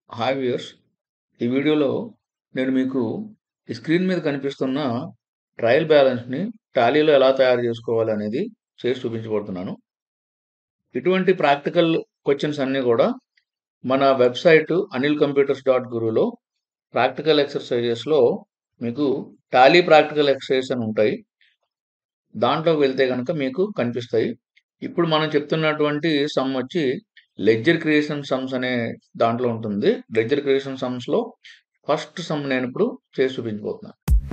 Hi viewers ఈ వీడియోలో నేను మీకు ఈ స్క్రీన్ మీద కనిపిస్తున్న ట్రయల్ బ్యాలెన్స్ని టాలీలో ఎలా తయారు చేసుకోవాలి అనేది చేసి చూపించబోతున్నాను ఇటువంటి ప్రాక్టికల్ క్వశ్చన్స్ అన్నీ కూడా మన వెబ్సైట్ అనిల్ కంప్యూటర్స్ డాట్ గురులో ప్రాక్టికల్ ఎక్సర్సైజెస్లో మీకు టాలీ ప్రాక్టికల్ ఎక్సర్సైజెస్ అని ఉంటాయి దాంట్లోకి వెళ్తే కనుక మీకు కనిపిస్తాయి ఇప్పుడు మనం చెప్తున్నటువంటి సమ్ వచ్చి లెడ్జర్ క్రియేషన్ సమ్స్ అనే దాంట్లో ఉంటుంది లెడ్జర్ క్రియేషన్ సమ్స్ లో ఫస్ట్ సమ్ నేను ఇప్పుడు చేసి చూపించబోతున్నాను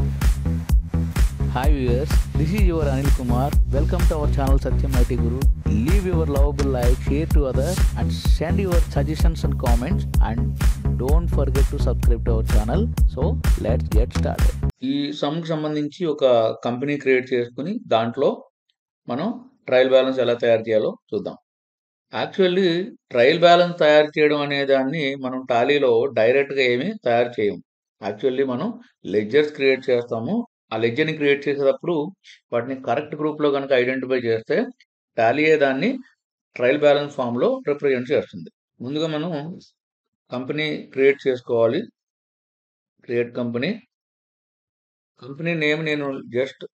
Hi viewers, this is your Anil Kumar. Welcome to our channel Satyam IT Guru. Leave your lovable like, share to others and send your suggestions and comments and don't forget to subscribe to our channel. So let's get started. ఈ sum కి సంబంధించి ఒక company create చేసుకుని దాంట్లో మనం trial balance ఎలా తయారు చేయాలో చూద్దాం యాక్చువల్లీ ట్రయల్ బ్యాలెన్స్ తయారు చేయడం అనే దాన్ని మనం టాలీలో డైరెక్ట్గా ఏమీ తయారు చేయం యాక్చువల్లీ మనం లెడ్జర్స్ క్రియేట్ చేస్తాము ఆ లెడ్జర్ని క్రియేట్ చేసేటప్పుడు వాటిని కరెక్ట్ గ్రూప్లో కనుక ఐడెంటిఫై చేస్తే టాలీయే దాన్ని ట్రయల్ బ్యాలెన్స్ ఫామ్లో రిప్రజెంట్ చేస్తుంది ముందుగా మనం కంపెనీ క్రియేట్ చేసుకోవాలి క్రియేట్ కంపెనీ కంపెనీ నేమ్ నేను జస్ట్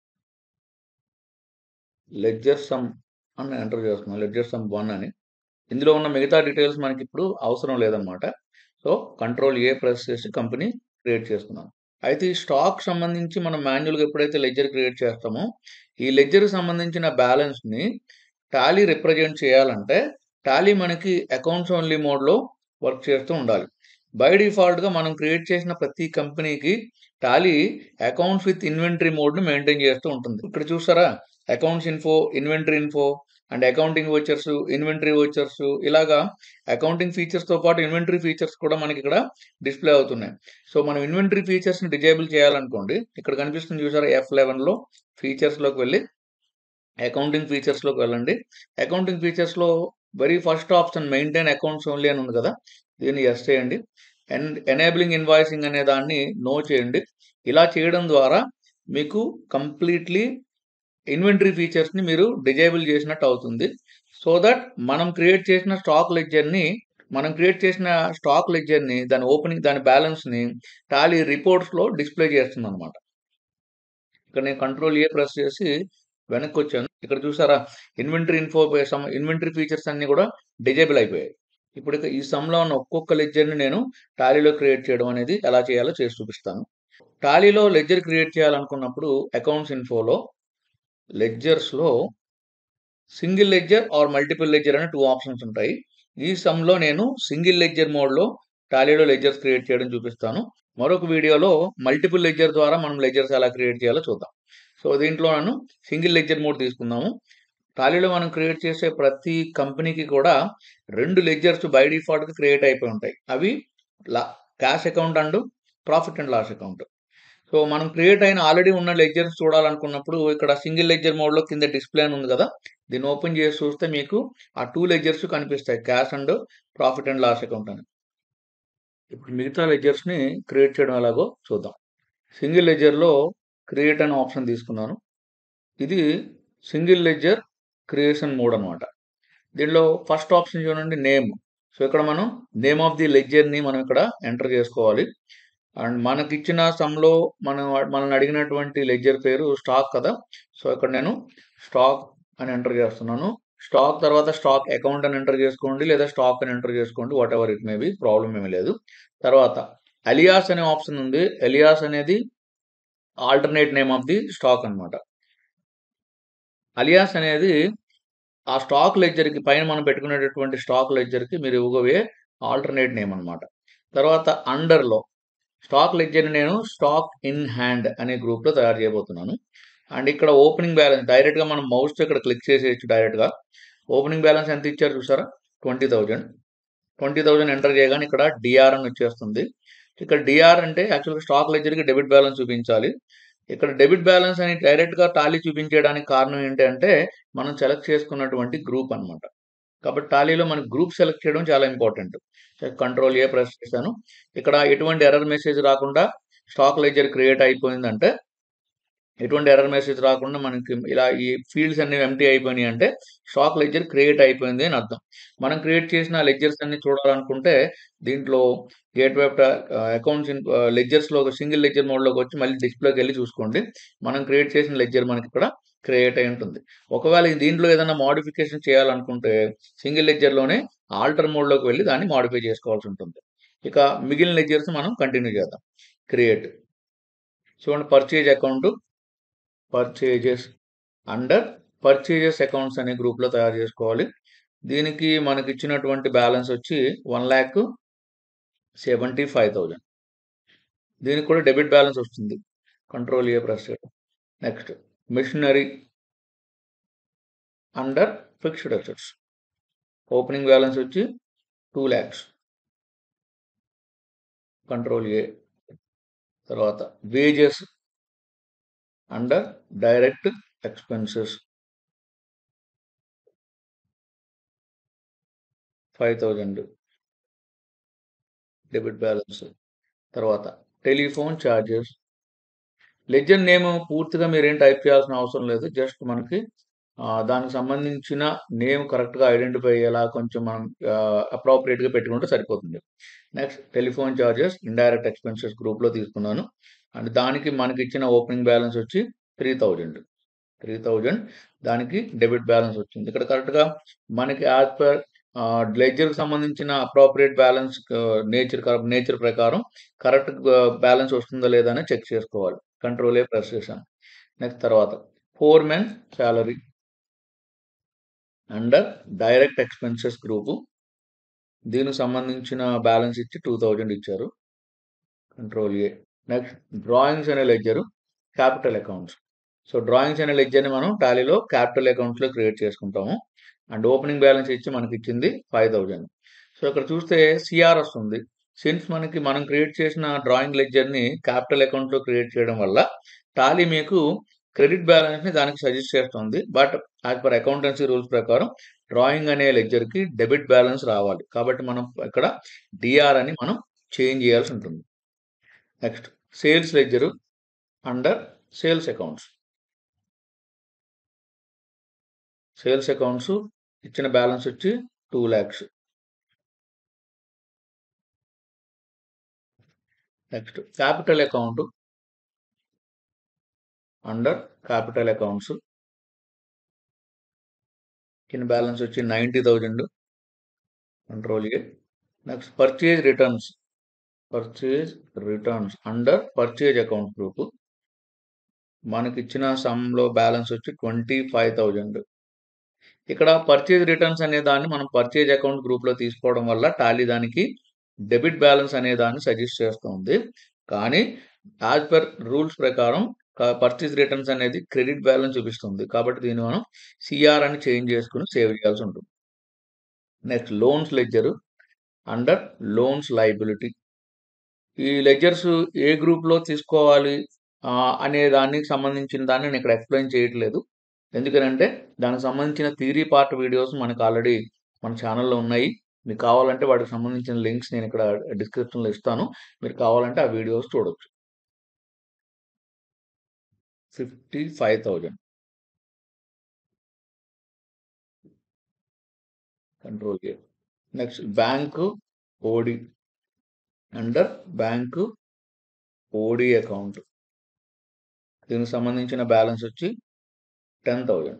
లెడ్జర్ సమ్ అని ఎంటర్ చేస్తున్నాను లెడ్జర్ సమ్ వన్ అని ఇందులో ఉన్న మిగతా డీటెయిల్స్ మనకి ఇప్పుడు అవసరం లేదనమాట సో కంట్రోల్ ఏ ప్రెస్ చేసి కంపెనీ క్రియేట్ చేసుకున్నాను అయితే ఈ స్టాక్ సంబంధించి మనం మాన్యువల్గా ఎప్పుడైతే లెడ్జర్ క్రియేట్ చేస్తామో ఈ లెడ్జర్కి సంబంధించిన బ్యాలెన్స్ని టాలీ రిప్రజెంట్ చేయాలంటే టాలీ మనకి అకౌంట్స్ ఓన్లీ మోడ్లో వర్క్ చేస్తూ ఉండాలి బై డిఫాల్ట్గా మనం క్రియేట్ చేసిన ప్రతి కంపెనీకి టాలీ అకౌంట్స్ విత్ ఇన్వెంటరీ మోడ్ని మెయింటైన్ చేస్తూ ఉంటుంది ఇక్కడ చూసారా accounts info inventory info and accounting vouchers inventory vouchers ఇలాగా అకౌంటింగ్ ఫీచర్స్తో పాటు ఇన్వెంటరీ ఫీచర్స్ కూడా మనకి ఇక్కడ డిస్ప్లే అవుతున్నాయి సో మనం ఇన్వెంటరీ ఫీచర్స్ని డిజేబుల్ చేయాలనుకోండి ఇక్కడ కనిపిస్తుంది చూసారా ఎఫ్ లెవెన్లో ఫీచర్స్లోకి వెళ్ళి అకౌంటింగ్ ఫీచర్స్లోకి వెళ్ళండి అకౌంటింగ్ ఫీచర్స్లో very first option maintain accounts only అని ఉంది కదా దీన్ని ఎస్ చేయండి అండ్ ఎనేబులింగ్ ఇన్వాయిసింగ్ అనే దాన్ని నో చేయండి ఇలా చేయడం ద్వారా మీకు కంప్లీట్లీ ఇన్వెంటరీ ఫీచర్స్ని మీరు డిజేబుల్ చేసినట్టు అవుతుంది సో దట్ మనం క్రియేట్ చేసిన స్టాక్ లెడ్జర్ని మనం క్రియేట్ చేసిన స్టాక్ లెడ్జర్ని దాని ఓపెనింగ్ దాని బ్యాలెన్స్ని టాలీ రిపోర్ట్స్లో డిస్ప్లే చేస్తుంది అనమాట ఇక్కడ నేను కంట్రోల్ ఏ ప్రెస్ చేసి వెనక్కి వచ్చాను ఇక్కడ చూసారా ఇన్వెంటరీ ఇన్ఫో ఇన్వెంటరీ ఫీచర్స్ అన్ని కూడా డిజేబుల్ అయిపోయాయి ఇప్పుడు ఇక ఈ సమ్లో ఉన్న ఒక్కొక్క లెడ్జర్ని నేను టాలీలో క్రియేట్ చేయడం అనేది ఎలా చేయాలో చేసి చూపిస్తాను టాలీలో లెడ్జర్ క్రియేట్ చేయాలనుకున్నప్పుడు అకౌంట్స్ ఇన్ఫోలో లెడ్జర్స్లో single ledger or multiple ledger అనే టూ ఆప్షన్స్ ఉంటాయి ఈ సమ్లో నేను సింగిల్ లెడ్జర్ మోడ్లో టాలీలో లెడ్జర్స్ క్రియేట్ చేయడం చూపిస్తాను మరొక వీడియోలో మల్టిపుల్ లెడ్జర్ ద్వారా మనం లెడ్జర్స్ ఎలా క్రియేట్ చేయాలో చూద్దాం సో దీంట్లో నేను సింగిల్ లెడ్జర్ మోడ్ తీసుకుందాము టాలీలో మనం క్రియేట్ చేసే ప్రతి కంపెనీకి కూడా రెండు లెడ్జర్స్ బై డిఫాల్ట్గా క్రియేట్ అయిపోయి ఉంటాయి అవి లా cash account and profit and loss account so మనం క్రియేట్ అయిన ఆల్రెడీ ఉన్న లెడ్జర్స్ చూడాలనుకున్నప్పుడు ఇక్కడ సింగిల్ లెడ్జర్ మోడ్లో కింద డిస్ప్లే అని ఉంది కదా దీన్ని ఓపెన్ చేసి చూస్తే మీకు ఆ టూ లెడ్జర్స్ కనిపిస్తాయి cash and profit and loss account అని ఇప్పుడు మిగతా లెడ్జర్స్ని క్రియేట్ చేయడం ఎలాగో చూద్దాం సింగిల్ లెడ్జర్లో క్రియేట్ అనే ఆప్షన్ తీసుకున్నాను ఇది సింగిల్ లెడ్జర్ క్రియేషన్ మోడ్ అనమాట దీనిలో ఫస్ట్ ఆప్షన్ చూడండి నేమ్ సో ఇక్కడ మనం నేమ్ ఆఫ్ ది లెడ్జర్ని మనం ఇక్కడ ఎంటర్ చేసుకోవాలి అండ్ మనకి ఇచ్చిన సమ్లో మనం మనల్ని అడిగినటువంటి లెడ్జర్ పేరు స్టాక్ కదా సో ఇక్కడ నేను స్టాక్ అని ఎంటర్ చేస్తున్నాను స్టాక్ తర్వాత స్టాక్ అకౌంట్ అని ఎంటర్ చేసుకోండి లేదా స్టాక్ అని ఎంటర్ చేసుకోండి whatever it may be problem ఏమీ లేదు తర్వాత అలియాస్ అనే ఆప్షన్ ఉంది ఎలియాస్ అనేది alternate name of the stock అనమాట అలియాస్ అనేది ఆ స్టాక్ లెడ్జర్కి పైన మనం పెట్టుకునేటటువంటి స్టాక్ లెడ్జర్కి మీరు ఇవ్వబోయే ఆల్టర్నేట్ నేమ్ అనమాట తర్వాత అండర్లో స్టాక్ లెడ్జర్ని నేను స్టాక్ ఇన్ హ్యాండ్ అనే గ్రూప్లో తయారు చేయబోతున్నాను అండ్ ఇక్కడ ఓపెనింగ్ బ్యాలెన్స్ డైరెక్ట్గా మనం మౌస్తో ఇక్కడ క్లిక్ చేసేయచ్చు డైరెక్ట్గా ఓపెనింగ్ బ్యాలెన్స్ ఎంత ఇచ్చారు చూసారా twenty thousand twenty thousand enter చేయగానే ఇక్కడ డిఆర్ అని వచ్చేస్తుంది ఇక్కడ డిఆర్ అంటే యాక్చువల్గా స్టాక్ లెడ్జర్కి డెబిట్ బ్యాలెన్స్ చూపించాలి ఇక్కడ డెబిట్ బ్యాలెన్స్ అని డైరెక్ట్గా టాలీ చూపించడానికి కారణం ఏంటంటే మనం సెలెక్ట్ చేసుకున్నటువంటి గ్రూప్ అనమాట కాబట్టి టాలీలో మనకి గ్రూప్ సెలెక్ట్ చేయడం చాలా ఇంపార్టెంట్ కంట్రోల్ ఏ ప్రెస్ చేశాను ఇక్కడ ఎటువంటి ఎర్రర్ మెసేజ్ రాకుండా స్టాక్ లెడ్జర్ క్రియేట్ అయిపోయిందంటే ఎటువంటి ఎర్రర్ మెసేజ్ రాకుండా మనకి ఇలా ఈ ఫీల్డ్స్ అన్ని ఎంటీ అయిపోయినాయి అంటే స్టాక్ లెడ్జర్ క్రియేట్ అయిపోయింది అని అర్థం మనం క్రియేట్ చేసిన లెడ్జర్స్ అన్ని చూడాలనుకుంటే దీంట్లో గేట్ వెబ్ అకౌంట్స్ లెడ్జర్స్ లో సింగిల్ లెడ్జర్ మోడ్ లోకి వచ్చి మళ్ళీ డిస్ప్లేకి వెళ్ళి చూసుకోండి మనం క్రియేట్ చేసిన లెడ్జర్ మనకి ఇక్కడ క్రియేట్ అయి ఉంటుంది ఒకవేళ ఈ దీంట్లో ఏదైనా మోడిఫికేషన్ చేయాలనుకుంటే సింగిల్ లెడ్జర్ లోనే ఆల్టర్ మోడ్ లోకి వెళ్ళి దాన్ని మోడిఫై చేసుకోవాల్సి ఉంటుంది ఇక మిగిలిన లెడ్జర్స్ మనం కంటిన్యూ చేద్దాం క్రియేట్ చూడండి purchase account purchases under purchases accounts అనే గ్రూప్లో తయారు చేసుకోవాలి దీనికి మనకి ఇచ్చినటువంటి బ్యాలెన్స్ వచ్చి one lakh seventy five thousand దీనికి కూడా డెబిట్ బ్యాలెన్స్ వస్తుంది కంట్రోల్ ఏ ప్రెస్ చేయడం next machinery under fixed assets opening balance వచ్చి టూ ల్యాక్స్ కంట్రోల్ ఏ తర్వాత wages under direct expenses five thousand debit balance తర్వాత టెలిఫోన్ ఛార్జెస్ లెజర్ నేమ్ పూర్తిగా మీరేం type చేయాల్సిన అవసరం లేదు జస్ట్ మనకి ఆ, దానికి సంబంధించిన నేమ్ కరెక్ట్గా ఐడెంటిఫై అయ్యేలా కొంచెం మనం అప్రాప్రియేట్గా పెట్టుకుంటే సరిపోతుంది next telephone charges indirect expenses గ్రూప్లో తీసుకున్నాను అండ్ దానికి మనకి ఇచ్చిన ఓపెనింగ్ బ్యాలెన్స్ వచ్చి త్రీ థౌజండ్ త్రీ థౌజండ్ దానికి డెబిట్ బ్యాలెన్స్ వచ్చింది ఇక్కడ కరెక్ట్గా మనకి యాజ్ పర్ లెడ్జర్కి సంబంధించిన అప్రాప్రియేట్ బ్యాలెన్స్ నేచర్ నేచర్ ప్రకారం కరెక్ట్ బ్యాలెన్స్ వస్తుందా లేదా అని చెక్ చేసుకోవాలి కంట్రోల్ ఏ ప్రెస్ చేశాను నెక్స్ట్ తర్వాత four men salary under direct expenses group దీనికి సంబంధించిన బ్యాలెన్స్ ఇచ్చి టూ థౌజండ్ ఇచ్చారు కంట్రోల్ ఏ నెక్స్ట్ డ్రాయింగ్స్ అనే ledger capital accounts so drawings అనే లెడ్జర్ని మనం టాలీలో క్యాపిటల్ అకౌంట్స్లో క్రియేట్ చేసుకుంటాము అండ్ ఓపెనింగ్ బ్యాలెన్స్ ఇచ్చి మనకి ఇచ్చింది ఫైవ్ థౌజండ్ సో ఇక్కడ చూస్తే సిఆర్ వస్తుంది సిన్స్ మనకి మనం క్రియేట్ చేసిన డ్రాయింగ్ లెడ్జర్ని క్యాపిటల్ అకౌంట్లో క్రియేట్ చేయడం వల్ల టాలీ మీకు క్రెడిట్ బ్యాలెన్స్ని దానికి సజెస్ట్ చేస్తుంది but as per accountancy rules ప్రకారం డ్రాయింగ్ అనే లెడ్జర్కి డెబిట్ బ్యాలెన్స్ రావాలి కాబట్టి మనం ఇక్కడ డిఆర్ అని మనం చేంజ్ చేయాల్సి ఉంటుంది next sales ledger under sales accounts sales accounts ఇచ్చిన బ్యాలెన్స్ వచ్చి two lakhs next capital account under capital accounts కింద బ్యాలెన్స్ వచ్చి ninety thousand control A next purchase returns purchase returns under purchase account group మనకి ఇచ్చిన సమ్లో balance వచ్చి twenty five thousand ఇక్కడ purchase returns అనే దాన్ని మనం పర్చేజ్ అకౌంట్ గ్రూప్లో తీసుకోవడం వల్ల టాలీ దానికి డెబిట్ బ్యాలెన్స్ అనే దాన్ని సజెస్ట్ చేస్తుంది కానీ యాజ్ పర్ రూల్స్ ప్రకారం పర్చేజ్ రిటర్న్స్ అనేది క్రెడిట్ బ్యాలెన్స్ చూపిస్తుంది కాబట్టి దీన్ని మనం సిఆర్ అని చేంజ్ చేసుకుని సేవ్ చేయాల్సి ఉంటుంది next loans ledger under loans liability ఈ లెడ్జర్స్ ఏ గ్రూప్లో తీసుకోవాలి ఆ, అనే దానికి సంబంధించిన దాన్ని నేను ఇక్కడ ఎక్స్ప్లెయిన్ చేయట్లేదు ఎందుకనంటే దానికి సంబంధించిన థియరీ పార్ట్ వీడియోస్ మనకు ఆల్రెడీ మన ఛానల్లో ఉన్నాయి మీకు కావాలంటే వాటికి సంబంధించిన లింక్స్ నేను ఇక్కడ డిస్క్రిప్షన్లో ఇస్తాను మీరు కావాలంటే ఆ వీడియోస్ చూడొచ్చు ఫిఫ్టీ ఫైవ్ థౌజండ్ కంట్రోల్ గేట్ next bank OD under bank OD account దీనికి సంబంధించిన బ్యాలెన్స్ వచ్చి ten thousand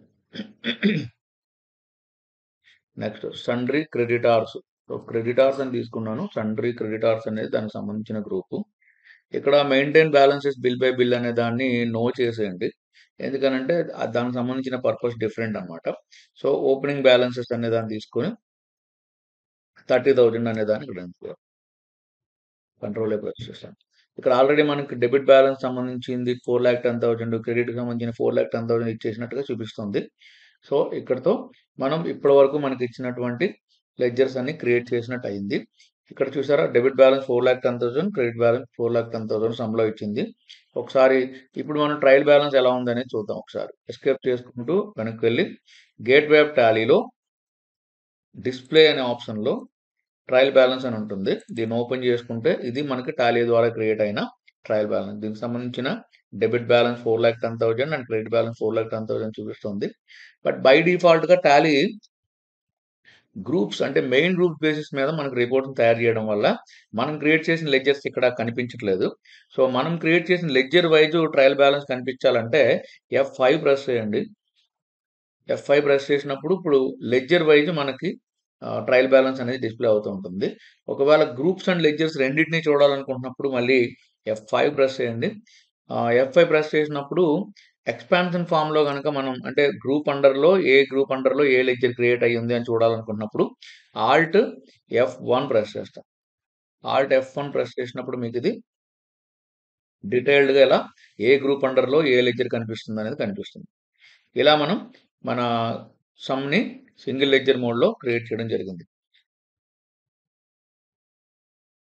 next sundry creditors so creditors అని తీసుకున్నాను సండ్రీ క్రెడిటార్స్ అనేది దానికి సంబంధించిన గ్రూపు ఇక్కడ maintain balances bill by bill అనే దాన్ని నో చేసేయండి ఎందుకనంటే ఆ దానికి సంబంధించిన పర్పస్ డిఫరెంట్ అన్నమాట సో ఓపెనింగ్ బ్యాలెన్సెస్ అనే దాన్ని తీసుకొని థర్టీ థౌజండ్ అనే దాన్ని ఇక్కడ కంట్రోల్ ప్రెస్ చేస్తాను ఇక్కడ ఆల్రెడీ మనకి డెబిట్ బ్యాలెన్స్ సంబంధించింది ఫోర్ ల్యాక్ టెన్ థౌసండ్ క్రెడిట్కి సంబంధించిన ఫోర్ ల్యాక్ టెన్ థౌసండ్ ఇచ్చేసినట్టుగా చూపిస్తుంది సో ఇక్కడతో మనం ఇప్పటి వరకు మనకి ఇచ్చినటువంటి లెడ్జర్స్ అన్ని క్రియేట్ చేసినట్టు అయింది ఇక్కడ చూసారా debit balance four lakh ten thousand credit balance four lakh ten thousand సమ్లో ఇచ్చింది ఒకసారి ఇప్పుడు మనం ట్రయల్ బ్యాలెన్స్ ఎలా ఉందనేది చూద్దాం ఒకసారి ఎస్కేప్ చేసుకుంటూ వెనక్కి వెళ్ళి గేట్ వెబ్ టాలీలో డిస్ప్లే అనే ఆప్షన్లో ట్రయల్ బ్యాలెన్స్ అని ఉంటుంది దీన్ని ఓపెన్ చేసుకుంటే ఇది మనకి టాలీ ద్వారా క్రియేట్ అయిన ట్రయల్ బ్యాలెన్స్ దీనికి సంబంధించిన debit balance four lakh ten thousand and credit balance four lakh ten thousand చూపిస్తుంది బట్ బై డిఫాల్ట్గా టాలీ గ్రూప్స్ అంటే మెయిన్ గ్రూప్ బేసిస్ మీద మనకు రిపోర్ట్ని తయారు చేయడం వల్ల మనం క్రియేట్ చేసిన లెడ్జర్స్ ఇక్కడ కనిపించట్లేదు సో మనం క్రియేట్ చేసిన లెడ్జర్ వైజ్ ట్రయల్ బ్యాలెన్స్ కనిపించాలంటే ఎఫ్ ఫైవ్ ప్రెస్ చేయండి ఎఫ్ ఫైవ్ ప్రెస్ చేసినప్పుడు ఇప్పుడు లెడ్జర్ వైజ్ మనకి ట్రయల్ బ్యాలెన్స్ అనేది డిస్ప్లే అవుతూ ఉంటుంది ఒకవేళ గ్రూప్స్ అండ్ లెడ్జర్స్ రెండింటిని చూడాలనుకుంటున్నప్పుడు మళ్ళీ ఎఫ్ ఫైవ్ ప్రెస్ చేయండి ఎఫ్ ఫైవ్ ప్రెస్ చేసినప్పుడు ఎక్స్పాన్షన్ ఫామ్లో కనుక మనం అంటే గ్రూప్ అండర్లో ఏ గ్రూప్ అండర్లో ఏ లెక్చర్ క్రియేట్ అయ్యి ఉంది అని చూడాలనుకున్నప్పుడు ఆల్ట్ ఎఫ్ వన్ ప్రెస్ చేస్తాం ఆల్ట్ ఎఫ్ వన్ ప్రెస్ చేసినప్పుడు మీకు ఇది డీటెయిల్డ్గా ఇలా ఏ గ్రూప్ అండర్లో ఏ లెక్చర్ కనిపిస్తుంది అనేది కనిపిస్తుంది ఇలా మనం మన సమ్ని సింగిల్ లెక్చర్ మోడ్లో క్రియేట్ చేయడం జరిగింది